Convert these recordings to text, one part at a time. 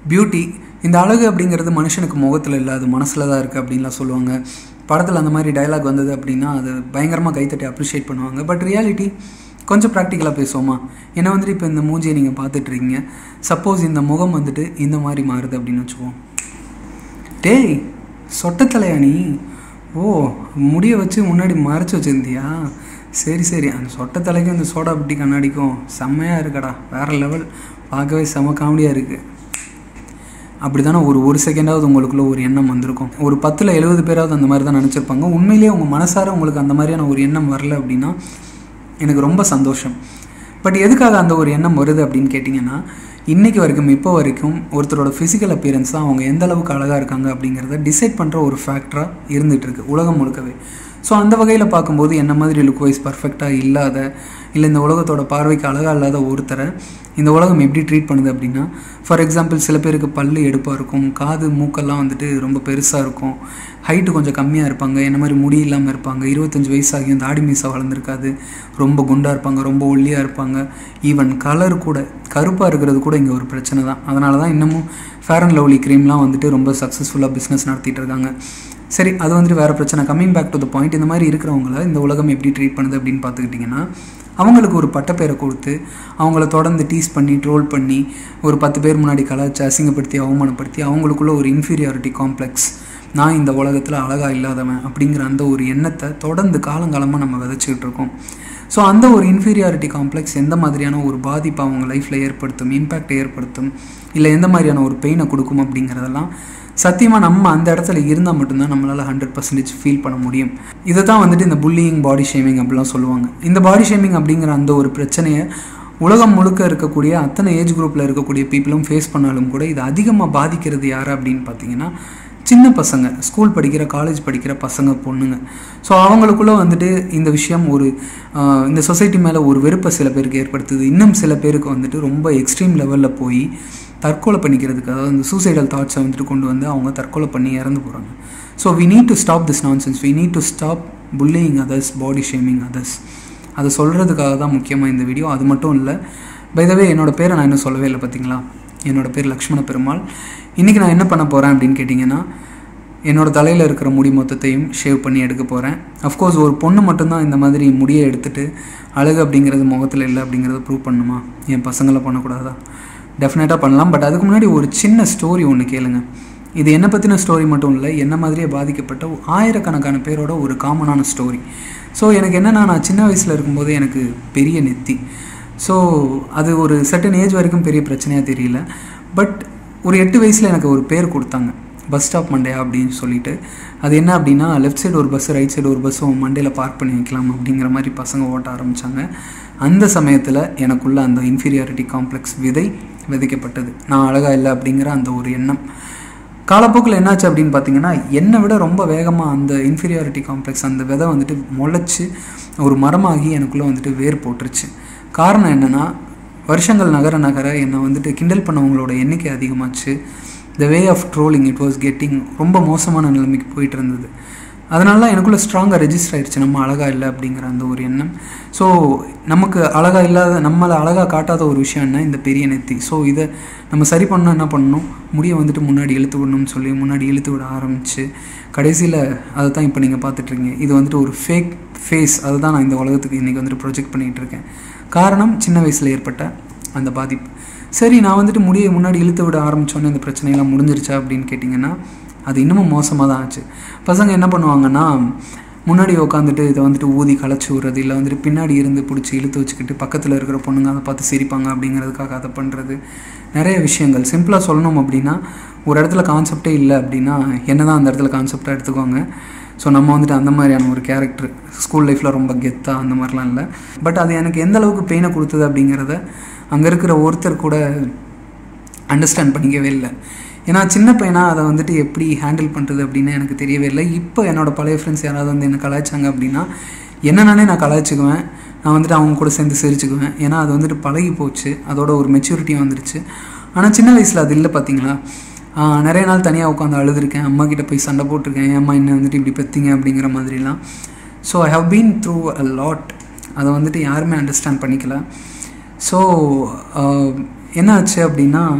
beauty இந்த அழகு அப்படிங்கிறது மனுஷனுக்கு முகத்தில் இல்லை அது மனசில் தான் இருக்குது அப்படின்லாம் சொல்லுவாங்க படத்தில் அந்த மாதிரி டயலாக் வந்தது அப்படின்னா அது பயங்கரமாக கைத்தட்டி அப்ரிஷியேட் பண்ணுவாங்க பட் ரியாலிட்டி கொஞ்சம் ப்ராக்டிக்கலாக பேசுவோமா ஏன்னா வந்துட்டு இப்போ இந்த மூஞ்சியை நீங்கள் பார்த்துட்ருக்கீங்க சப்போஸ் இந்த முகம் வந்துட்டு இந்த மாதிரி மாறுது அப்படின்னு வச்சுக்குவோம் டேய் சொட்டத்தலையா நீ ஓ முடிய வச்சு முன்னாடி மறைச்சி வச்சுருந்தியா சரி சரி அந்த சொட்டத்தலைக்கும் இந்த சோடா புட்டி கண்ணாடிக்கும் செம்மையாக இருக்கடா வேறு லெவல் பார்க்கவே செம காமெடியாக இருக்குது அப்படி தானே ஒரு ஒரு செகண்டாவது உங்களுக்குள்ள ஒரு எண்ணம் வந்திருக்கும் ஒரு பத்தில் எழுபது பேராவது அந்த மாதிரி தான் நினச்சிருப்பாங்க உண்மையிலேயே உங்கள் மனசார உங்களுக்கு அந்த மாதிரியான ஒரு எண்ணம் வரல அப்படின்னா எனக்கு ரொம்ப சந்தோஷம் பட் எதுக்காக அந்த ஒரு எண்ணம் வருது அப்படின்னு கேட்டிங்கன்னா இன்றைக்கி வரைக்கும் இப்போ வரைக்கும் ஒருத்தரோட ஃபிசிக்கல் அப்பியரன்ஸ் தான் அவங்க எந்த அளவுக்கு அழகாக இருக்காங்க அப்படிங்கிறத டிசைட் பண்ணுற ஒரு ஃபேக்டராக இருந்துகிட்டு இருக்கு உலகம் முழுக்கவே ஸோ அந்த வகையில் பார்க்கும்போது என்ன மாதிரி லுக் வைஸ் பர்ஃபெக்டாக இல்லாத இல்லை இந்த உலகத்தோட பார்வைக்கு அழகாக இல்லாத ஒருத்தரை இந்த உலகம் எப்படி ட்ரீட் பண்ணுது அப்படின்னா ஃபார் எக்ஸாம்பிள் சில பேருக்கு பல்லு எடுப்பாக இருக்கும் காது மூக்கெல்லாம் வந்துட்டு ரொம்ப பெருசாக இருக்கும் ஹைட்டு கொஞ்சம் கம்மியாக இருப்பாங்க என்ன மாதிரி முடி இல்லாமல் இருப்பாங்க இருபத்தஞ்சி வயசாகியும் தாடி மீசா வளர்ந்துருக்காது ரொம்ப குண்டாக இருப்பாங்க ரொம்ப ஒல்லியாக இருப்பாங்க ஈவன் கலர் கூட கருப்பாக இருக்கிறது கூட இங்கே ஒரு பிரச்சனை தான் அதனால தான் இன்னமும் ஃபேர் அண்ட் லவ்லி க்ரீம்லாம் வந்துட்டு ரொம்ப சக்ஸஸ்ஃபுல்லாக பிஸ்னஸ் நடத்திட்டு இருக்காங்க சரி அது வந்துட்டு வேறு பிரச்சனை coming back to the point இந்த மாதிரி இருக்கிறவங்கள இந்த உலகம் எப்படி ட்ரீட் பண்ணுது அப்படின்னு பார்த்துக்கிட்டிங்கன்னா அவங்களுக்கு ஒரு பட்டப்பேரை கொடுத்து அவங்கள தொடர்ந்து டீஸ் பண்ணி ட்ரோல் பண்ணி ஒரு பத்து பேர் முன்னாடி கலாச்சி அசிங்கப்படுத்தி அவமானப்படுத்தி அவங்களுக்குள்ள ஒரு இன்ஃபீரியாரிட்டி காம்ப்ளெக்ஸ் நான் இந்த உலகத்தில் அழகாக இல்லாதவன் அப்படிங்கிற அந்த ஒரு எண்ணத்தை தொடர்ந்து காலங்காலமாக நம்ம விதைச்சிக்கிட்டு இருக்கோம் ஸோ அந்த ஒரு இன்ஃபீரியாரிட்டி காம்ப்ளெக்ஸ் எந்த மாதிரியான ஒரு பாதிப்பை அவங்க லைஃப்பில் ஏற்படுத்தும் இம்பேக்ட் ஏற்படுத்தும் இல்லை எந்த மாதிரியான ஒரு பெயினை கொடுக்கும் அப்படிங்கிறதெல்லாம் சத்தியமாக நம்ம அந்த இடத்துல இருந்தால் மட்டும்தான் நம்மளால் ஹண்ட்ரட் பர்சன்டேஜ் ஃபீல் பண்ண முடியும் இதை தான் வந்துட்டு இந்த புல்லிங் பாடி ஷேமிங் அப்படிலாம் சொல்லுவாங்க இந்த பாடி ஷேமிங் அப்படிங்கிற அந்த ஒரு பிரச்சனையை உலகம் முழுக்க இருக்கக்கூடிய அத்தனை ஏஜ் குரூப்பில் இருக்கக்கூடிய பீப்புளும் ஃபேஸ் பண்ணாலும் கூட இது அதிகமாக பாதிக்கிறது யார் அப்படின்னு பார்த்தீங்கன்னா சின்ன பசங்க ஸ்கூல் படிக்கிற காலேஜ் படிக்கிற பசங்க பொண்ணுங்க ஸோ அவங்களுக்குள்ளே வந்துட்டு இந்த விஷயம் ஒரு இந்த சொசைட்டி மேலே ஒரு வெறுப்பை சில பேருக்கு ஏற்படுத்துது இன்னும் சில பேருக்கு வந்துட்டு ரொம்ப எக்ஸ்ட்ரீம் லெவலில் போய் தற்கொலை பண்ணிக்கிறதுக்கு அதாவது இந்த சூசைடல் தாட்ஸை வந்துட்டு கொண்டு வந்து அவங்க தற்கொலை பண்ணி இறந்து போகிறாங்க so we need to stop this nonsense we need to stop bullying others body shaming others அதை சொல்கிறதுக்காக தான் முக்கியமாக இந்த வீடியோ அது மட்டும் இல்லை பைதவே என்னோடய பேரை நான் இன்னும் சொல்லவே இல்லை பார்த்தீங்களா என்னோடய பேர் லக்ஷ்மண பெருமாள் இன்றைக்கி நான் என்ன பண்ண போகிறேன் அப்படின்னு கேட்டிங்கன்னா என்னோடய தலையில் இருக்கிற முடி மொத்தத்தையும் ஷேவ் பண்ணி எடுக்க போகிறேன் அஃப்கோர்ஸ் ஒரு பொண்ணு மட்டும்தான் இந்த மாதிரி முடியை எடுத்துகிட்டு அழகு அப்படிங்கிறது முகத்தில் இல்லை அப்படிங்கிறத ப்ரூவ் பண்ணுமா என் பசங்களை பண்ணக்கூடாதா டெஃபினட்டாக பண்ணலாம் பட் அதுக்கு முன்னாடி ஒரு சின்ன ஸ்டோரி ஒன்று கேளுங்க இது என்னை பற்றின ஸ்டோரி மட்டும் இல்லை என்ன மாதிரியே பாதிக்கப்பட்ட ஆயிரக்கணக்கான பேரோட ஒரு காமனான ஸ்டோரி ஸோ எனக்கு என்னென்னா நான் சின்ன வயசில் இருக்கும்போது எனக்கு பெரிய நெத்தி ஸோ அது ஒரு சர்டன் ஏஜ் வரைக்கும் பெரிய பிரச்சனையாக தெரியல பட் ஒரு எட்டு வயசில் எனக்கு ஒரு பேர் கொடுத்தாங்க பஸ் ஸ்டாப் மண்டையா அப்படின்னு சொல்லிட்டு அது என்ன அப்படின்னா லெஃப்ட் சைடு ஒரு பஸ்ஸு ரைட் சைடு ஒரு பஸ்ஸும் மண்டையில் பார்க் பண்ணி வைக்கலாம் அப்படிங்கிற மாதிரி பசங்க ஓட்ட ஆரம்பித்தாங்க அந்த சமயத்தில் எனக்குள்ள அந்த இன்ஃபீரியாரிட்டி காம்ப்ளெக்ஸ் விதை விதைக்கப்பட்டது நான் அழகாக இல்லை அப்படிங்கிற அந்த ஒரு எண்ணம் காலப்போக்கில் என்னாச்சு அப்படின்னு பார்த்தீங்கன்னா என்னை விட ரொம்ப வேகமாக அந்த இன்ஃபீரியாரிட்டி காம்ப்ளெக்ஸ் அந்த விதை வந்துட்டு முளைச்சி ஒரு மரமாகி எனக்குள்ளே வந்துட்டு வேர் போட்டுருச்சு காரணம் என்னென்னா வருஷங்கள் நகர நகர என்னை வந்துட்டு கிண்டல் பண்ணவங்களோட எண்ணிக்கை அதிகமாச்சு the way of trolling it was getting ரொம்ப மோசமான நிலைமைக்கு போயிட்டு இருந்தது அதனால எனக்குள்ளே ஸ்ட்ராங்காக ரெஜிஸ்டர் ஆயிடுச்சு நம்ம அழகாக இல்லை அப்படிங்கிற அந்த ஒரு எண்ணம் ஸோ நமக்கு அழகாக இல்லாத நம்மளை அழகாக காட்டாத ஒரு விஷயம் என்ன இந்த பெரிய நெத்தி ஸோ இதை நம்ம சரி பண்ணால் என்ன பண்ணணும் முடியை வந்துட்டு முன்னாடி இழுத்து விடணும்னு சொல்லி முன்னாடி இழுத்து விட ஆரம்பிச்சு கடைசியில் அதை தான் இப்போ நீங்கள் பார்த்துட்ருக்கீங்க இது வந்துட்டு ஒரு ஃபேக் ஃபேஸ் அதை தான் நான் இந்த உலகத்துக்கு இன்றைக்கி வந்துட்டு ப்ரொஜெக்ட் பண்ணிகிட்டு இருக்கேன் காரணம் சின்ன வயசில் ஏற்பட்ட அந்த பாதிப்பு சரி நான் வந்துட்டு முடியை முன்னாடி இழுத்து விட ஆரம்பித்தோன்னே இந்த பிரச்சனையெல்லாம் முடிஞ்சிருச்சா அப்படின்னு கேட்டிங்கன்னா அது இன்னமும் மோசமாக தான் ஆச்சு பசங்க என்ன பண்ணுவாங்கன்னா முன்னாடி உட்காந்துட்டு இதை வந்துட்டு ஊதி களைச்சி விட்றது இல்லை வந்துட்டு பின்னாடி இருந்து பிடிச்சி இழுத்து வச்சுக்கிட்டு பக்கத்தில் இருக்கிற பொண்ணுங்க அதை பார்த்து சிரிப்பாங்க அப்படிங்கிறதுக்காக அதை பண்ணுறது நிறைய விஷயங்கள் சிம்பிளாக சொல்லணும் அப்படின்னா ஒரு இடத்துல கான்செப்டே இல்லை அப்படின்னா என்ன தான் அந்த இடத்துல கான்செப்டாக எடுத்துக்கோங்க ஸோ நம்ம வந்துட்டு அந்த மாதிரியான ஒரு கேரக்டர் ஸ்கூல் லைஃப்பில் ரொம்ப கெத்தாக அந்த மாதிரிலாம் இல்லை பட் அது எனக்கு எந்த அளவுக்கு பெயினை கொடுத்தது அப்படிங்கிறத அங்கே இருக்கிற ஒருத்தர் கூட அண்டர்ஸ்டாண்ட் பண்ணிக்கவே இல்லை ஏன்னா சின்ன பையனாக அதை வந்துட்டு எப்படி ஹேண்டில் பண்ணுறது அப்படின்னு எனக்கு தெரியவே இல்லை இப்போ என்னோடய பழைய ஃப்ரெண்ட்ஸ் யாராவது வந்து என்ன கலாய்ச்சாங்க அப்படின்னா என்னென்னே நான் கலாய்ச்சிக்குவேன் நான் வந்துட்டு அவங்க கூட சேர்ந்து சிரிச்சுக்குவேன் ஏன்னா அது வந்துட்டு பழகி போச்சு அதோட ஒரு மெச்சூரிட்டியும் வந்துருச்சு ஆனால் சின்ன வயசில் அது இல்லை பார்த்தீங்களா நிறைய நாள் தனியாக உட்காந்து அழுதுருக்கேன் அம்மா கிட்ட போய் சண்டை போட்டிருக்கேன் ஏன் அம்மா என்ன வந்துட்டு இப்படி பெற்றிங்க அப்படிங்கிற மாதிரிலாம் so I have been through a lot அதை வந்துட்டு யாருமே அண்டர்ஸ்டாண்ட் பண்ணிக்கல ஸோ என்ன ஆச்சு அப்படின்னா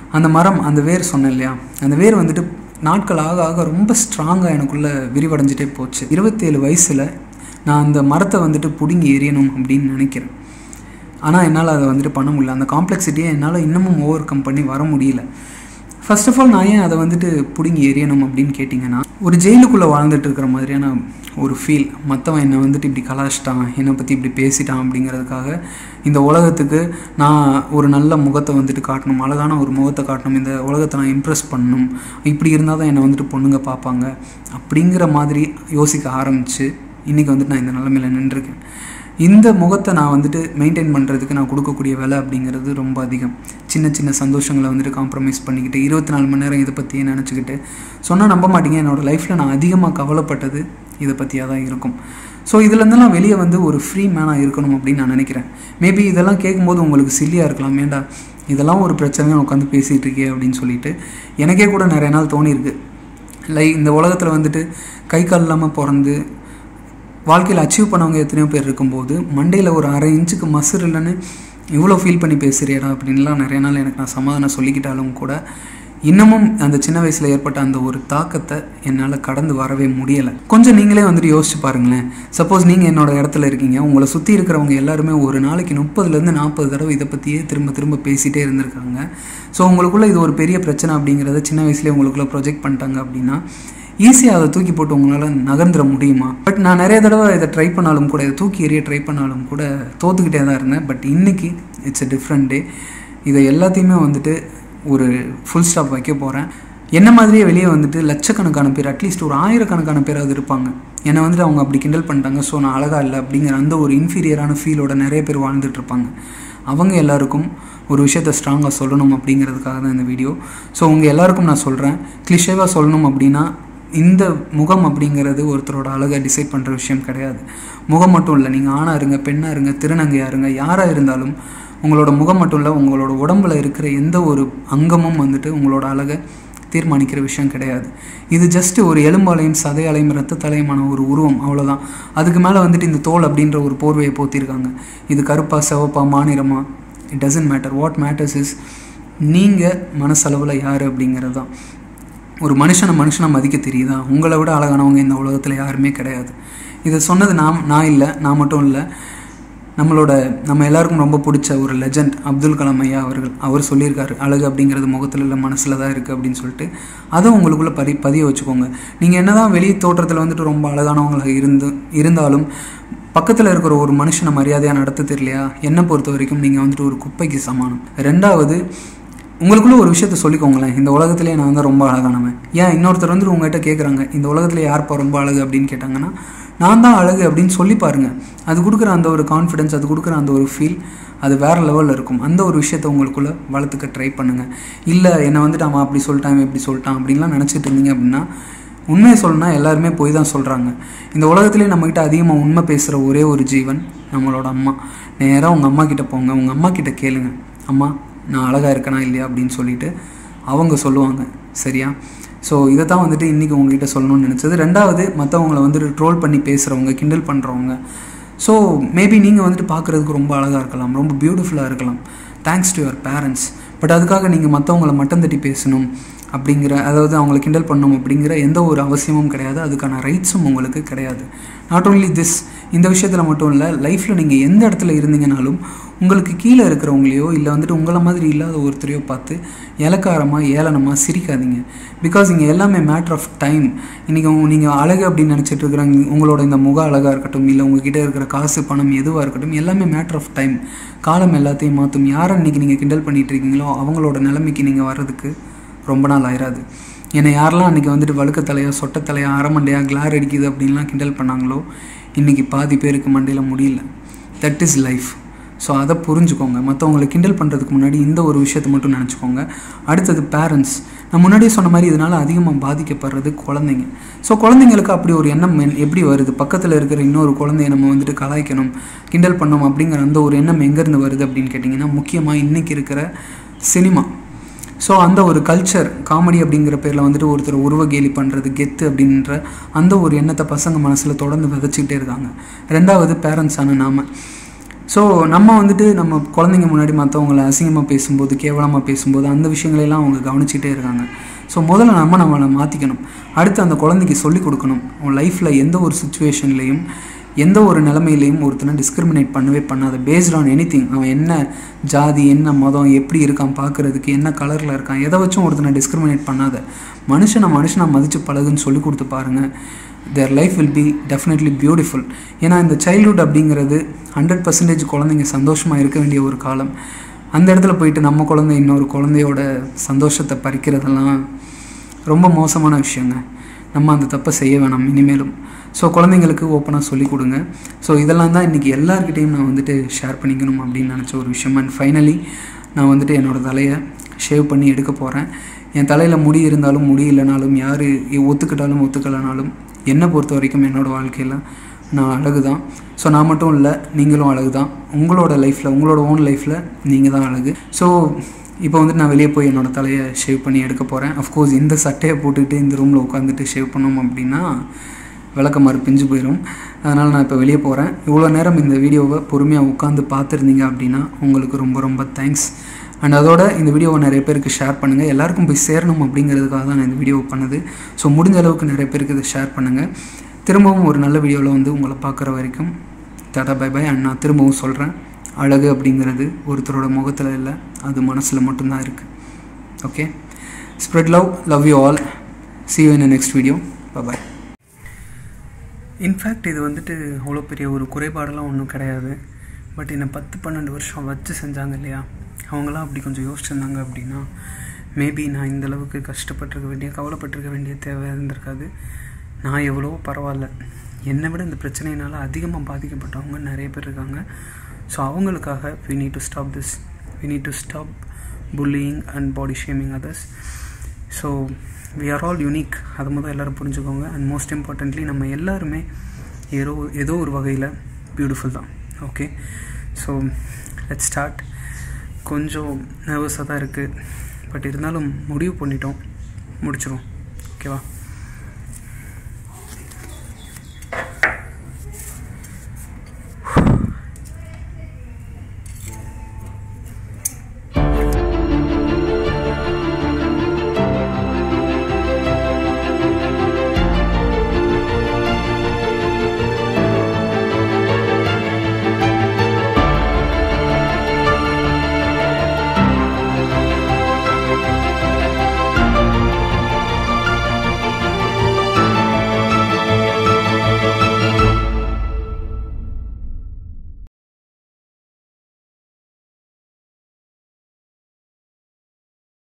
அந்த மரம் அந்த வேர் சொன்னேன் இல்லையா அந்த வேர் வந்துட்டு நாட்கள் ஆக ஆக ரொம்ப ஸ்ட்ராங்காக எனக்குள்ளே விரிவடைஞ்சிட்டே போச்சு இருபத்தேழு வயசில் நான் அந்த மரத்தை வந்துட்டு பிடுங்கி எறியணும் அப்படின்னு நினைக்கிறேன் ஆனால் என்னால் அதை வந்துட்டு பண்ண முடியல அந்த காம்ப்ளெக்சிட்டியை என்னால் இன்னமும் ஓவர் கம் பண்ணி வர முடியல ஃபர்ஸ்ட் ஆஃப் ஆல் நான் ஏன் அதை வந்துட்டு பிடுங்கி எறியணும் அப்படின்னு கேட்டிங்கன்னா ஒரு ஜெயிலுக்குள்ளே வாழ்ந்துட்டு இருக்கிற மாதிரியான ஒரு ஃபீல் மற்றவன் என்னை வந்துட்டு இப்படி கலாச்சிட்டான் என்னை பற்றி இப்படி பேசிட்டான் அப்படிங்கிறதுக்காக இந்த உலகத்துக்கு நான் ஒரு நல்ல முகத்தை வந்துட்டு காட்டணும் அழகான ஒரு முகத்தை காட்டணும் இந்த உலகத்தை நான் இம்ப்ரெஸ் பண்ணணும் இப்படி இருந்தால் தான் என்னை வந்துட்டு பொண்ணுங்க பார்ப்பாங்க அப்படிங்கிற மாதிரி யோசிக்க ஆரம்பித்து இன்றைக்கி வந்துட்டு நான் இந்த நிலமையில் நின்றுருக்கேன் இந்த முகத்தை நான் வந்துட்டு மெயின்டைன் பண்ணுறதுக்கு நான் கொடுக்கக்கூடிய வேலை அப்படிங்கிறது ரொம்ப அதிகம் சின்ன சின்ன சந்தோஷங்களை வந்துட்டு காம்ப்ரமைஸ் பண்ணிக்கிட்டு இருபத்தி நாலு மணி நேரம் இதை பற்றியே நினச்சிக்கிட்டு சொன்னால் நம்ப மாட்டீங்க என்னோடய லைஃப்பில் நான் அதிகமாக கவலைப்பட்டது இதை பற்றியாக தான் இருக்கும் ஸோ இதுலேருந்தெல்லாம் வெளியே வந்து ஒரு ஃப்ரீ மேனாக இருக்கணும் அப்படின்னு நான் நினைக்கிறேன் மேபி இதெல்லாம் கேட்கும்போது உங்களுக்கு சில்லியாக இருக்கலாம் ஏண்டா இதெல்லாம் ஒரு பிரச்சனையாக உட்காந்து பேசிகிட்டு இருக்கே அப்படின்னு சொல்லிட்டு எனக்கே கூட நிறைய நாள் தோணியிருக்கு லை இந்த உலகத்தில் வந்துட்டு கை கால் இல்லாமல் பிறந்து வாழ்க்கையில் அச்சீவ் பண்ணவங்க எத்தனையோ பேர் இருக்கும்போது மண்டையில் ஒரு அரை இன்ச்சுக்கு மசுர் இல்லைன்னு இவ்வளோ ஃபீல் பண்ணி பேசுகிறியடா அப்படின்லாம் நிறைய நாள் எனக்கு நான் சமாதானம் சொல்லிக்கிட்டாலும் கூட இன்னமும் அந்த சின்ன வயசில் ஏற்பட்ட அந்த ஒரு தாக்கத்தை என்னால் கடந்து வரவே முடியலை கொஞ்சம் நீங்களே வந்துட்டு யோசிச்சு பாருங்களேன் சப்போஸ் நீங்கள் என்னோட இடத்துல இருக்கீங்க உங்களை சுற்றி இருக்கிறவங்க எல்லாருமே ஒரு நாளைக்கு முப்பதுலேருந்து நாற்பது தடவை இதை பற்றியே திரும்ப திரும்ப பேசிகிட்டே இருந்திருக்காங்க ஸோ உங்களுக்குள்ளே இது ஒரு பெரிய பிரச்சனை அப்படிங்கிறத சின்ன வயசுலேயே உங்களுக்குள்ளே ப்ரொஜெக்ட் பண்ணிட்டாங்க அப்படின்னா ஈஸியாக அதை தூக்கி போட்டு உங்களால் நகர்ந்துட முடியுமா பட் நான் நிறைய தடவை இதை ட்ரை பண்ணாலும் கூட இதை தூக்கி எறிய ட்ரை பண்ணாலும் கூட தோத்துக்கிட்டே தான் இருந்தேன் பட் இன்றைக்கி இட்ஸ் எ டிஃப்ரெண்ட் டே இதை எல்லாத்தையுமே வந்துட்டு ஒரு ஃபுல் ஸ்டாப் வைக்க போகிறேன் என்ன மாதிரியே வெளியே வந்துட்டு லட்சக்கணக்கான பேர் அட்லீஸ்ட் ஒரு ஆயிரக்கணக்கான பேராவது இருப்பாங்க என்னை வந்துட்டு அவங்க அப்படி கிண்டல் பண்ணிட்டாங்க ஸோ நான் அழகாக இல்லை அப்படிங்கிற அந்த ஒரு இன்ஃபீரியரான ஃபீலோட நிறைய பேர் வாழ்ந்துட்டு இருப்பாங்க அவங்க எல்லாருக்கும் ஒரு விஷயத்த ஸ்ட்ராங்காக சொல்லணும் அப்படிங்கிறதுக்காக தான் இந்த வீடியோ ஸோ உங்கள் எல்லாருக்கும் நான் சொல்கிறேன் கிளிஷேவாக சொல்லணும் அப்படின்னா இந்த முகம் அப்படிங்கிறது ஒருத்தரோட அழகை டிசைட் பண்ணுற விஷயம் கிடையாது முகம் மட்டும் இல்லை நீங்கள் ஆணாக இருங்க பெண்ணாக இருங்க திருநங்கையாக இருங்க யாராக இருந்தாலும் உங்களோட முகம் மட்டும் இல்லை உங்களோட உடம்புல இருக்கிற எந்த ஒரு அங்கமும் வந்துட்டு உங்களோட அழகை தீர்மானிக்கிற விஷயம் கிடையாது இது ஜஸ்ட் ஒரு எலும்பாலையும் சதையாலையும் ரத்த தலையுமான ஒரு உருவம் அவ்வளோதான் அதுக்கு மேலே வந்துட்டு இந்த தோல் அப்படின்ற ஒரு போர்வையை போத்திருக்காங்க இது கருப்பா சிவப்பா மாநிறமா it doesn't matter what matters is நீங்கள் மனசளவில் யார் அப்படிங்கிறது தான் ஒரு மனுஷனை மனுஷனை மதிக்க தெரியுதா உங்களை விட அழகானவங்க இந்த உலகத்தில் யாருமே கிடையாது இதை சொன்னது நான் நான் இல்லை நான் மட்டும் இல்லை நம்மளோட நம்ம எல்லாருக்கும் ரொம்ப பிடிச்ச ஒரு லெஜண்ட் அப்துல் கலாம் ஐயா அவர்கள் அவர் சொல்லியிருக்காரு அழகு அப்படிங்கிறது முகத்தில் இல்லை மனசில் தான் இருக்குது அப்படின்னு சொல்லிட்டு அதை உங்களுக்குள்ளே பதி பதிய வச்சுக்கோங்க நீங்கள் என்ன தான் வெளி தோற்றத்தில் வந்துட்டு ரொம்ப அழகானவங்களாக இருந்து இருந்தாலும் பக்கத்தில் இருக்கிற ஒரு மனுஷனை மரியாதையாக நடத்த தெரியலையா என்னை பொறுத்த வரைக்கும் நீங்கள் வந்துட்டு ஒரு குப்பைக்கு சமானம் ரெண்டாவது உங்களுக்குள்ள ஒரு விஷயத்த சொல்லிக்கோங்களேன் இந்த உலகத்திலே நான் தான் ரொம்ப அழகானவன் ஏன் இன்னொருத்தர் வந்து உங்கள்கிட்ட கேட்குறாங்க இந்த உலகத்தில் யார்ப்பா ரொம்ப அழகு அப்படின்னு கேட்டாங்கன்னா நான் தான் அழகு அப்படின்னு சொல்லி பாருங்கள் அது கொடுக்குற அந்த ஒரு கான்ஃபிடென்ஸ் அது கொடுக்குற அந்த ஒரு ஃபீல் அது வேறு லெவலில் இருக்கும் அந்த ஒரு விஷயத்த உங்களுக்குள்ளே வளர்த்துக்க ட்ரை பண்ணுங்கள் இல்லை என்னை வந்துட்டு அவன் அப்படி சொல்லிட்டான் இப்படி சொல்லிட்டான் அப்படின்லாம் நினச்சிட்டு இருந்தீங்க அப்படின்னா உண்மையை சொல்லணும்னா எல்லாருமே போய் தான் சொல்கிறாங்க இந்த உலகத்துலேயே நம்மக்கிட்ட அதிகமாக உண்மை பேசுகிற ஒரே ஒரு ஜீவன் நம்மளோட அம்மா நேராக உங்கள் அம்மா கிட்டே போங்க உங்கள் அம்மா கிட்ட கேளுங்க அம்மா நான் அழகாக இருக்கனா இல்லையா அப்படின்னு சொல்லிட்டு அவங்க சொல்லுவாங்க சரியா ஸோ இதை தான் வந்துட்டு இன்றைக்கி உங்ககிட்ட சொல்லணும்னு நினச்சது ரெண்டாவது மற்றவங்கள வந்துட்டு ட்ரோல் பண்ணி பேசுகிறவங்க கிண்டல் பண்ணுறவங்க ஸோ மேபி நீங்கள் வந்துட்டு பார்க்குறதுக்கு ரொம்ப அழகாக இருக்கலாம் ரொம்ப பியூட்டிஃபுல்லாக இருக்கலாம் thanks to your parents but அதுக்காக நீங்கள் மற்றவங்கள மட்டம் தட்டி பேசணும் அப்படிங்கிற அதாவது அவங்களை கிண்டல் பண்ணணும் அப்படிங்கிற எந்த ஒரு அவசியமும் கிடையாது அதுக்கான ரைட்ஸும் உங்களுக்கு கிடையாது நாட் ஓன்லி திஸ் இந்த விஷயத்தில் மட்டும் இல்லை லைஃப்பில் நீங்கள் எந்த இடத்துல இருந்தீங்கனாலும் உங்களுக்கு கீழே இருக்கிறவங்களையோ இல்லை வந்துட்டு உங்களை மாதிரி இல்லாத ஒருத்தரையோ பார்த்து இலக்காரமாக ஏளனமாக சிரிக்காதீங்க பிகாஸ் இங்கே எல்லாமே மேட்ரு ஆஃப் டைம் இன்றைக்கி நீங்கள் அழகு அப்படின்னு நினச்சிட்டு இருக்கிறாங்க உங்களோட இந்த முக அழகாக இருக்கட்டும் இல்லை உங்ககிட்ட இருக்கிற காசு பணம் எதுவாக இருக்கட்டும் எல்லாமே மேட்ரு ஆஃப் டைம் காலம் எல்லாத்தையும் மாற்றும் யாரை இன்றைக்கி நீங்கள் கிண்டல் பண்ணிகிட்டு இருக்கீங்களோ அவங்களோட நிலைமைக்கு நீங்கள் வர்றதுக்கு ரொம்ப நாள் ஆயிராது என்னை யாரெல்லாம் அன்றைக்கி வந்துட்டு வழுக்க தலையா சொட்ட தலையா அரைமண்டையா கிளார் அடிக்குது அப்படின்லாம் கிண்டல் பண்ணாங்களோ இன்றைக்கி பாதி பேருக்கு மண்டையில் முடியல தட் இஸ் லைஃப் ஸோ அதை புரிஞ்சுக்கோங்க மற்றவங்களை கிண்டல் பண்ணுறதுக்கு முன்னாடி இந்த ஒரு விஷயத்தை மட்டும் நினச்சிக்கோங்க அடுத்தது பேரண்ட்ஸ் நான் முன்னாடியே சொன்ன மாதிரி இதனால் அதிகமாக பாதிக்கப்படுறது குழந்தைங்க ஸோ குழந்தைங்களுக்கு அப்படி ஒரு எண்ணம் எப்படி வருது பக்கத்தில் இருக்கிற இன்னொரு குழந்தைய நம்ம வந்துட்டு கலாய்க்கணும் கிண்டல் பண்ணணும் அப்படிங்கிற அந்த ஒரு எண்ணம் எங்கேருந்து வருது அப்படின்னு கேட்டிங்கன்னா முக்கியமாக இன்றைக்கி இருக்கிற சினிமா ஸோ அந்த ஒரு கல்ச்சர் காமெடி அப்படிங்கிற பேரில் வந்துட்டு ஒருத்தர் உருவ கேலி பண்ணுறது கெத்து அப்படின்ற அந்த ஒரு எண்ணத்தை பசங்க மனசில் தொடர்ந்து விதைச்சிக்கிட்டே இருக்காங்க ரெண்டாவது பேரண்ட்ஸான நாம ஸோ நம்ம வந்துட்டு நம்ம குழந்தைங்க முன்னாடி மற்றவங்கள அசிங்கமாக பேசும்போது கேவலமாக பேசும்போது அந்த விஷயங்களையெல்லாம் அவங்க கவனிச்சிட்டே இருக்காங்க ஸோ முதல்ல நம்ம நம்மளை மாற்றிக்கணும் அடுத்து அந்த குழந்தைக்கு சொல்லிக் கொடுக்கணும் உன் லைஃப்பில் எந்த ஒரு சுச்சுவேஷன்லேயும் எந்த ஒரு நிலைமையிலையும் ஒருத்தனை டிஸ்கிரிமினேட் பண்ணவே பண்ணாத பேஸ்ட் ஆன் எனி திங் அவன் என்ன ஜாதி என்ன மதம் எப்படி இருக்கான் பார்க்குறதுக்கு என்ன கலரில் இருக்கான் எதை வச்சும் ஒருத்தனை டிஸ்கிரிமினேட் பண்ணாத மனுஷனை மனுஷனை மதித்து பழகுன்னு சொல்லி கொடுத்து பாருங்கள் their life will be definitely beautiful ஏன்னா இந்த சைல்ட்ஹுட் அப்படிங்கிறது ஹண்ட்ரட் பர்சன்டேஜ் குழந்தைங்க சந்தோஷமாக இருக்க வேண்டிய ஒரு காலம் அந்த இடத்துல போயிட்டு நம்ம குழந்தை இன்னொரு குழந்தையோட சந்தோஷத்தை பறிக்கிறதெல்லாம் ரொம்ப மோசமான விஷயங்க நம்ம அந்த தப்பை செய்ய வேணாம் இனிமேலும் ஸோ குழந்தைங்களுக்கு ஓப்பனாக சொல்லிக் கொடுங்க ஸோ இதெல்லாம் தான் இன்றைக்கி எல்லாருக்கிட்டையும் நான் வந்துட்டு ஷேர் பண்ணிக்கணும் அப்படின்னு நினச்ச ஒரு விஷயம் அண்ட் ஃபைனலி நான் வந்துட்டு என்னோடய தலையை ஷேவ் பண்ணி எடுக்க போகிறேன் என் தலையில் முடி இருந்தாலும் முடி இல்லைனாலும் யார் ஒத்துக்கிட்டாலும் ஒத்துக்கலைனாலும் என்னை பொறுத்த வரைக்கும் என்னோடய வாழ்க்கையில் நான் அழகு தான் ஸோ நான் மட்டும் இல்லை நீங்களும் அழகு தான் உங்களோட லைஃப்பில் உங்களோட ஓன் லைஃப்பில் நீங்கள் தான் அழகு ஸோ இப்போ வந்துட்டு நான் வெளியே போய் என்னோடய தலையை ஷேவ் பண்ணி எடுக்க போகிறேன் அஃப்கோர்ஸ் இந்த சட்டையை போட்டுக்கிட்டு இந்த ரூமில் உட்காந்துட்டு ஷேவ் பண்ணோம் அப்படின்னா விளக்கமாறு பிஞ்சு போயிடும் அதனால் நான் இப்போ வெளியே போகிறேன் இவ்வளோ நேரம் இந்த வீடியோவை பொறுமையாக உட்காந்து பார்த்துருந்தீங்க அப்படின்னா உங்களுக்கு ரொம்ப ரொம்ப தேங்க்ஸ் அண்ட் அதோட இந்த வீடியோவை நிறைய பேருக்கு ஷேர் பண்ணுங்கள் எல்லாருக்கும் போய் சேரணும் அப்படிங்கிறதுக்காக தான் நான் இந்த வீடியோ பண்ணது ஸோ முடிஞ்ச அளவுக்கு நிறைய பேருக்கு இதை ஷேர் பண்ணுங்கள் திரும்பவும் ஒரு நல்ல வீடியோவில் வந்து உங்களை பார்க்குற வரைக்கும் டாடா பை பை அண்ட் நான் திரும்பவும் சொல்கிறேன் அழகு அப்படிங்கிறது ஒருத்தரோட முகத்தில் இல்லை அது மனசில் மட்டும்தான் இருக்குது okay spread love love you all see you in next video bye in fact இது வந்துட்டு அவ்வளோ பெரிய ஒரு குறைபாடெல்லாம் ஒன்றும் கிடையாது பட் என்னை பத்து பன்னெண்டு வருஷம் வச்சு செஞ்சாங்க இல்லையா அவங்களாம் அப்படி கொஞ்சம் யோசிச்சிருந்தாங்க அப்படின்னா மேபி நான் இந்த அளவுக்கு கஷ்டப்பட்டிருக்க வேண்டிய கவலைப்பட்டிருக்க வேண்டிய தேவை இருந்திருக்காது நான் எவ்வளவோ பரவாயில்ல என்னை விட இந்த பிரச்சனையினால் அதிகமாக பாதிக்கப்பட்டவங்க நிறைய பேர் இருக்காங்க ஸோ அவங்களுக்காக we need to stop this we need to stop bullying and body shaming others so we are all unique அதை முதல் எல்லோரும் புரிஞ்சுக்கோங்க அண்ட் மோஸ்ட் இம்பார்ட்டன்ட்லி நம்ம எல்லாருமே ஏதோ ஏதோ ஒரு வகையில் பியூட்டிஃபுல் தான் ஓகே ஸோ லெட் ஸ்டார்ட் கொஞ்சம் நர்வஸாக தான் இருக்குது பட் இருந்தாலும் முடிவு பண்ணிட்டோம் முடிச்சிடும் ஓகேவா